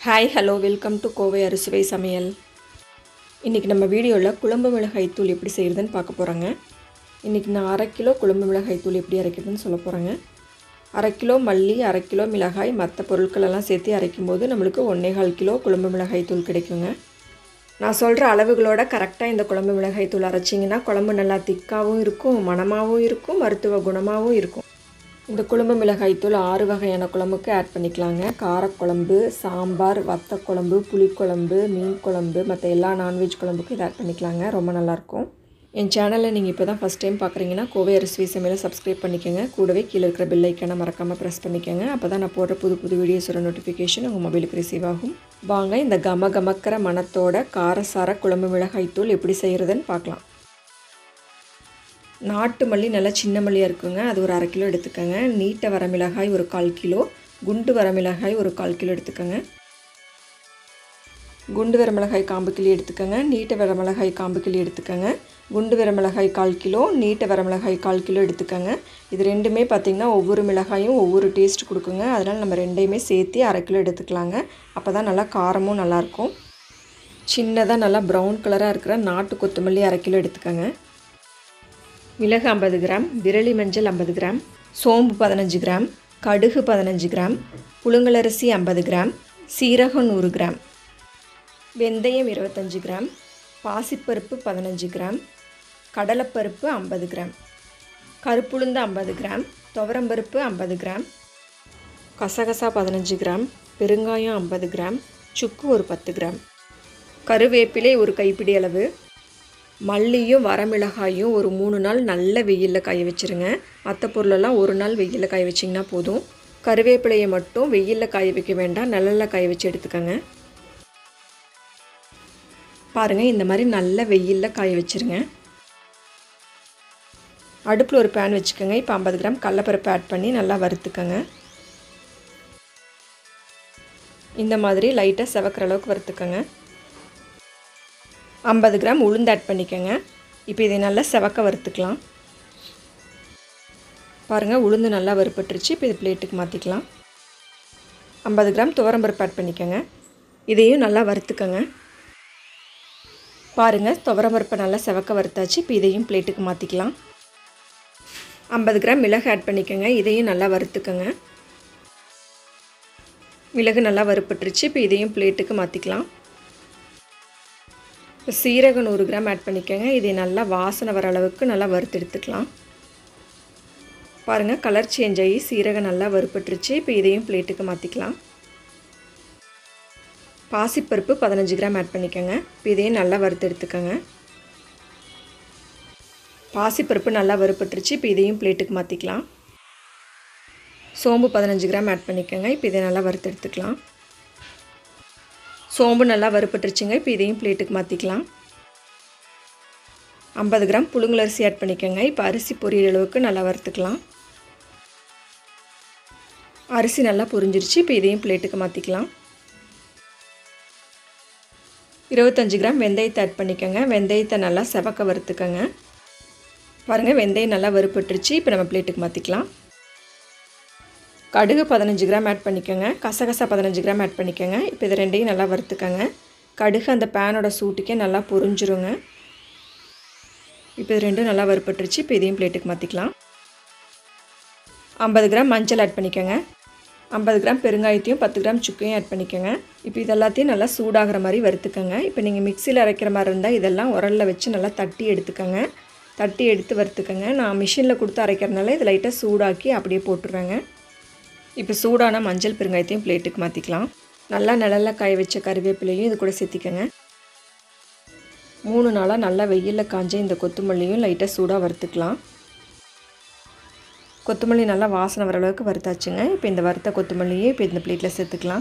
hi hello welcome to Kovai அறுசுவை சமையல் இன்றைக்கி நம்ம வீடியோவில் குழம்பு மிளகாய் தூள் எப்படி செய்கிறதுன்னு பார்க்க போகிறோங்க இன்றைக்கி நான் அரை கிலோ குழம்பு மிளகாய் தூள் எப்படி அரைக்கிறதுன்னு சொல்ல போகிறேங்க அரை கிலோ மல்லி அரை கிலோ மிளகாய் மற்ற பொருட்களெல்லாம் சேர்த்து அரைக்கும் போது நம்மளுக்கு ஒன்றே கால் கிலோ குழம்பு மிளகாய் தூள் கிடைக்குங்க நான் சொல்கிற அளவுகளோட கரெக்டாக இந்த குழம்பு மிளகாய் தூள் அரைச்சிங்கன்னா குழம்பு நல்லா திக்காகவும் இருக்கும் மணமாகவும் இருக்கும் மருத்துவ குணமாகவும் இருக்கும் இந்த குழம்பு மிளகாய் தூள் ஆறு வகையான குழம்புக்கு ஆட் பண்ணிக்கலாங்க காரக்குழம்பு சாம்பார் வத்த குழம்பு புளிக்குழம்பு மீன் குழம்பு மற்ற எல்லா நான்வெஜ் குழம்புக்கும் இதை ஆட் பண்ணிக்கலாங்க ரொம்ப நல்லாயிருக்கும் என் சேனலை நீங்கள் இப்போ தான் ஃபஸ்ட் டைம் பார்க்குறீங்கன்னா கோவை அரிசி சமையலை சப்ஸ்கிரைப் பண்ணிக்கோங்க கூடவே கீழே இருக்கிற பெல் ஐக்கனை மறக்காமல் ப்ரெஸ் பண்ணிக்கோங்க அப்போ தான் நான் போடுற புது புது வீடியோஸோட நோட்டிஃபிகேஷன் உங்கள் மொபைலுக்கு ரிசீவ் ஆகும் வாங்க இந்த கம கமக்கிற மணத்தோட காரசார குழம்பு மிளகாய் தூள் எப்படி செய்கிறதுன்னு பார்க்கலாம் நாட்டு மல்லி நல்லா சின்ன மல்லியாக இருக்குங்க அது ஒரு அரை கிலோ எடுத்துக்கோங்க நீட்ட வரமிளகாய் ஒரு கால் கிலோ குண்டு வரமிளகாய் ஒரு கால் கிலோ எடுத்துக்கோங்க குண்டு வரமிளகாய் காம்பு கிளி எடுத்துக்கோங்க நீட்ட வரமிளகாய் காம்பு கிளி எடுத்துக்கோங்க குண்டு வரமிளகாய் கால் கிலோ நீட்ட வரமிளகாய் கால் கிலோ எடுத்துக்கோங்க இது ரெண்டுமே பார்த்திங்கன்னா ஒவ்வொரு மிளகாயும் ஒவ்வொரு டேஸ்ட் கொடுக்குங்க அதனால் நம்ம ரெண்டையுமே சேர்த்து அரை கிலோ எடுத்துக்கலாங்க அப்போ தான் நல்லா காரமும் நல்லாயிருக்கும் சின்னதாக நல்லா ப்ரௌன் கலராக இருக்கிற நாட்டு கொத்தமல்லி அரை கிலோ எடுத்துக்கோங்க மிளகு ஐம்பது கிராம் விரலி மஞ்சள் ஐம்பது கிராம் சோம்பு பதினஞ்சு கிராம் கடுகு பதினஞ்சு கிராம் புழுங்கலரிசி ஐம்பது கிராம் சீரகம் நூறு கிராம் வெந்தயம் இருபத்தஞ்சி கிராம் பாசிப்பருப்பு பதினஞ்சு கிராம் கடலைப்பருப்பு ஐம்பது கிராம் கருப்புளுந்து ஐம்பது கிராம் துவரம்பருப்பு ஐம்பது கிராம் கசகசா பதினஞ்சு கிராம் பெருங்காயம் ஐம்பது கிராம் சுக்கு ஒரு பத்து கிராம் கருவேப்பிலை ஒரு கைப்பிடி அளவு மல்லியும் வரமிளகாயும் ஒரு மூணு நாள் நல்ல வெயிலில் காய வச்சுருங்க மற்ற பொருளெல்லாம் ஒரு நாள் வெயிலில் காய வச்சிங்கன்னா போதும் கருவேப்பிலையை மட்டும் வெயிலில் காய வைக்க வேண்டாம் நிழலில் காய வச்சு எடுத்துக்கோங்க பாருங்கள் இந்த மாதிரி நல்ல வெயிலில் காய வச்சுருங்க அடுப்பில் ஒரு பேன் வச்சுக்கோங்க இப்போ ஐம்பது கிராம் கடலப்பருப்பு ஆட் பண்ணி நல்லா வறுத்துக்கோங்க இந்த மாதிரி லைட்டாக செவக்கிற அளவுக்கு வறுத்துக்கோங்க ஐம்பது கிராம் உளுந்து ஆட் பண்ணிக்கோங்க இப்போ இதை நல்லா செவக்க வறுத்துக்கலாம் பாருங்கள் உளுந்து நல்லா வறுப்பட்டுருச்சு இப்போ இது பிளேட்டுக்கு மாற்றிக்கலாம் ஐம்பது கிராம் துவரம்பருப்பு ஆட் பண்ணிக்கோங்க இதையும் நல்லா வறுத்துக்கோங்க பாருங்கள் துவரம்பருப்பை நல்லா செவக்க வறுத்தாச்சு இப்போ இதையும் பிளேட்டுக்கு மாற்றிக்கலாம் ஐம்பது கிராம் மிளகு ஆட் பண்ணிக்கோங்க இதையும் நல்லா வறுத்துக்கோங்க மிளகு நல்லா வறுப்பட்டுருச்சு இப்போ இதையும் பிளேட்டுக்கு மாற்றிக்கலாம் இப்போ சீரகம் நூறு கிராம் ஆட் பண்ணிக்கோங்க இதை நல்லா வாசனை வர அளவுக்கு நல்லா வறுத்து எடுத்துக்கலாம் பாருங்கள் கலர் சேஞ்ச் ஆகி சீரகம் நல்லா வறுப்பட்டுருச்சு இப்போ இதையும் பிளேட்டுக்கு மாற்றிக்கலாம் பாசிப்பருப்பு பதினஞ்சு கிராம் ஆட் பண்ணிக்கோங்க இப்போ இதையும் நல்லா வறுத்து எடுத்துக்கோங்க பாசிப்பருப்பு நல்லா வறுப்பட்டுருச்சு இப்போ இதையும் பிளேட்டுக்கு மாற்றிக்கலாம் சோம்பு பதினஞ்சு கிராம் ஆட் பண்ணிக்கோங்க இப்போ இதை நல்லா வறுத்து எடுத்துக்கலாம் சோம்பு நல்லா வறுப்பட்டுருச்சுங்க இப்போ இதையும் பிளேட்டுக்கு மாற்றிக்கலாம் ஐம்பது கிராம் புழுங்கலரிசி ஆட் பண்ணிக்கோங்க இப்போ அரிசி பொரியல் அளவுக்கு நல்லா வறுத்துக்கலாம் அரிசி நல்லா பொரிஞ்சிருச்சு இப்போ இதையும் பிளேட்டுக்கு மாற்றிக்கலாம் இருபத்தஞ்சி கிராம் வெந்தயத்தை ஆட் பண்ணிக்கோங்க வெந்தயத்தை நல்லா செவக்க வறுத்துக்கோங்க பாருங்கள் வெந்தயம் நல்லா வறுப்பட்டுருச்சு இப்போ நம்ம பிளேட்டுக்கு மாற்றிக்கலாம் கடுகு பதினஞ்சு கிராம் ஆட் பண்ணிக்கோங்க கசகசா பதினஞ்சு கிராம் ஆட் பண்ணிக்கோங்க இப்போ இது ரெண்டையும் நல்லா வறுத்துக்கோங்க கடுகு அந்த பேனோட சூட்டுக்கே நல்லா பொரிஞ்சிருங்க இப்போ இது ரெண்டும் நல்லா வறுப்பட்டுருச்சு இப்போ இதையும் பிளேட்டுக்கு மாற்றிக்கலாம் ஐம்பது கிராம் மஞ்சள் ஆட் பண்ணிக்கோங்க ஐம்பது கிராம் பெருங்காயத்தையும் பத்து கிராம் சுக்கையும் ஆட் பண்ணிக்கோங்க இப்போ இது எல்லாத்தையும் நல்லா சூடாகிற மாதிரி வறுத்துக்கோங்க இப்போ நீங்கள் மிக்சியில் அரைக்கிற மாதிரி இருந்தால் இதெல்லாம் உரலில் வச்சு நல்லா தட்டி எடுத்துக்கோங்க தட்டி எடுத்து வறுத்துக்கோங்க நான் மிஷினில் கொடுத்து அரைக்கிறதுனால இது லைட்டாக சூடாக்கி அப்படியே போட்டுருவேங்க இப்போ சூடான மஞ்சள் பெருங்காயத்தையும் பிளேட்டுக்கு மாற்றிக்கலாம் நல்லா நிழலில் காய வச்ச கருவேப்பிலையும் இது கூட சேர்த்திக்கோங்க மூணு நாளாக நல்லா வெயிலில் காஞ்ச இந்த கொத்தமல்லியும் லைட்டாக சூடாக வறுத்துக்கலாம் கொத்தமல்லி நல்லா வாசனை வர அளவுக்கு வறுத்தாச்சுங்க இப்போ இந்த வறுத்த கொத்தமல்லியும் இப்போ இந்த பிளேட்டில் சேர்த்துக்கலாம்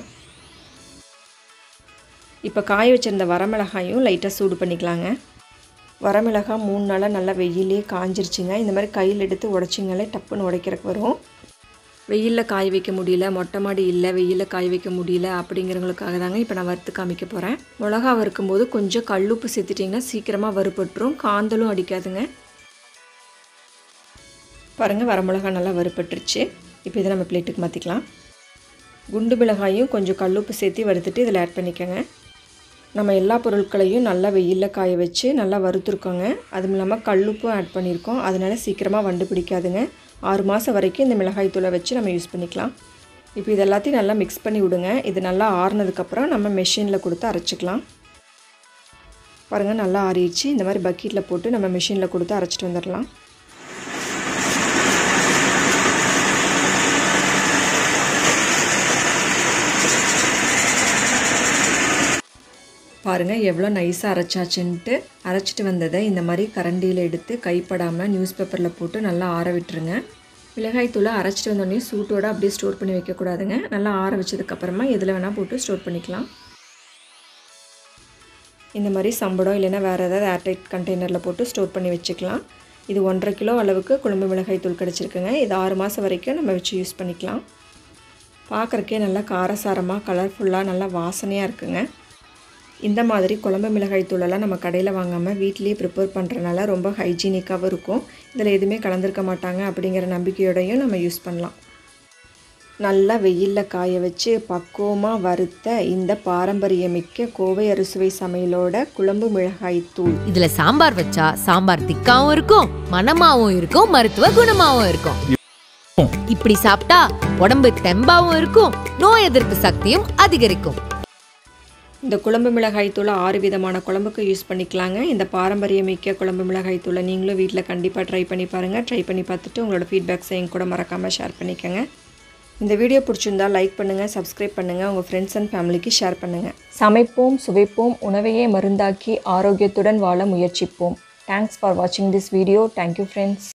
இப்போ காய வச்சுருந்த வரமிளகாயும் லைட்டாக சூடு பண்ணிக்கலாங்க வரமிளகாய் மூணு நாளாக நல்லா வெயிலே காஞ்சிருச்சுங்க இந்த மாதிரி கையில் எடுத்து உடச்சிங்களே டப்புன்னு உடைக்கிறக்கு வரும் வெயிலில் காய வைக்க முடியல மொட்டை மாடி இல்லை வெயிலில் காய வைக்க முடியல அப்படிங்கிறவங்களுக்காக தாங்க இப்போ நான் வறுத்து காமிக்க போகிறேன் மிளகா வறுக்கும்போது கொஞ்சம் கல்லுப்பு சேர்த்துட்டிங்கன்னா சீக்கிரமாக வறுப்பட்டுரும் காந்தலும் அடிக்காதுங்க பாருங்கள் வரமிளகா நல்லா வறுப்பட்டுருச்சு இப்போ இதை நம்ம பிளேட்டுக்கு மாற்றிக்கலாம் குண்டு மிளகாயும் கொஞ்சம் கல்லுப்பு சேர்த்து வறுத்துட்டு இதில் ஆட் பண்ணிக்கோங்க நம்ம எல்லா பொருட்களையும் நல்லா வெயிலில் காய வச்சு நல்லா வறுத்துருக்கோங்க அதுவும் இல்லாமல் கல்லுப்பும் ஆட் பண்ணியிருக்கோம் அதனால சீக்கிரமாக வண்டு பிடிக்காதுங்க ஆறு மாதம் வரைக்கும் இந்த மிளகாய் தூளை வச்சு நம்ம யூஸ் பண்ணிக்கலாம் இப்போ இது எல்லாத்தையும் நல்லா மிக்ஸ் பண்ணி விடுங்க இது நல்லா ஆறுனதுக்கப்புறம் நம்ம மெஷினில் கொடுத்து அரைச்சிக்கலாம் பாருங்கள் நல்லா ஆறிடுச்சு இந்த மாதிரி பக்கெட்டில் போட்டு நம்ம மிஷினில் கொடுத்து அரைச்சிட்டு வந்துடலாம் பாருங்கள் எவ்வளோ நைஸாக அரைச்சாச்சுன்ட்டு அரைச்சிட்டு வந்ததை இந்த மாதிரி கரண்டியில் எடுத்து கைப்படாமல் நியூஸ் பேப்பரில் போட்டு நல்லா ஆற விட்டுருங்க மிளகாய் தூளை அரைச்சிட்டு வந்தோடனே சூட்டோடு அப்படியே ஸ்டோர் பண்ணி வைக்கக்கூடாதுங்க நல்லா ஆற வச்சதுக்கப்புறமா எதில் வேணால் போட்டு ஸ்டோர் பண்ணிக்கலாம் இந்த மாதிரி சம்படம் இல்லைன்னா வேறு ஏதாவது ஏர்டைட் கண்டெய்னரில் போட்டு ஸ்டோர் பண்ணி வச்சுக்கலாம் இது ஒன்றரை கிலோ அளவுக்கு குழம்பு மிளகாய் தூள் கிடச்சிருக்குங்க இது ஆறு மாதம் வரைக்கும் நம்ம வச்சு யூஸ் பண்ணிக்கலாம் பார்க்குறக்கே நல்லா காரசாரமாக கலர்ஃபுல்லாக நல்லா வாசனையாக இருக்குங்க இந்த மாதிரி குழம்பு மிளகாய் தூளெல்லாம் நம்ம கடையில் வாங்காமல் வீட்லேயே ப்ரிப்பேர் பண்ணுறனால ரொம்ப ஹைஜீனிக்காகவும் இருக்கும் இதில் எதுவுமே கலந்துருக்க மாட்டாங்க அப்படிங்கிற நம்பிக்கையோடையும் நம்ம யூஸ் பண்ணலாம் நல்லா வெயிலில் காய வச்சு பக்குவமாக வறுத்த இந்த பாரம்பரியமிக்க கோவை அறுசுவை சமையலோட குழம்பு மிளகாய் தூள் இதுல சாம்பார் வச்சா சாம்பார் திக்காவும் இருக்கும் மணமாவும் இருக்கும் மருத்துவ குணமாவும் இருக்கும் இப்படி சாப்பிட்டா உடம்பு தெம்பாவும் இருக்கும் நோய் எதிர்ப்பு சக்தியும் அதிகரிக்கும் இந்த குழம்பு மிளகாய் தூளை ஆறு விதமான குழம்புக்கு யூஸ் பண்ணிக்கலாங்க இந்த பாரம்பரியமிக்க குழம்பு மிளகாய் தூளை நீங்களும் வீட்டில் கண்டிப்பாக ட்ரை பண்ணி பாருங்கள் ட்ரை பண்ணி பார்த்துட்டு உங்களோட ஃபீட்பேக்ஸை என் கூட மறக்காமல் ஷேர் பண்ணிக்கோங்க இந்த வீடியோ பிடிச்சிருந்தா லைக் பண்ணுங்கள் சப்ஸ்கிரைப் பண்ணுங்கள் உங்கள் ஃப்ரெண்ட்ஸ் அண்ட் ஃபேமிலிக்கு ஷேர் பண்ணுங்கள் சமைப்போம் சுவைப்போம் உணவையே மருந்தாக்கி ஆரோக்கியத்துடன் வாழ முயற்சிப்போம் தேங்க்ஸ் ஃபார் வாட்சிங் திஸ் வீடியோ தேங்க்யூ ஃப்ரெண்ட்ஸ்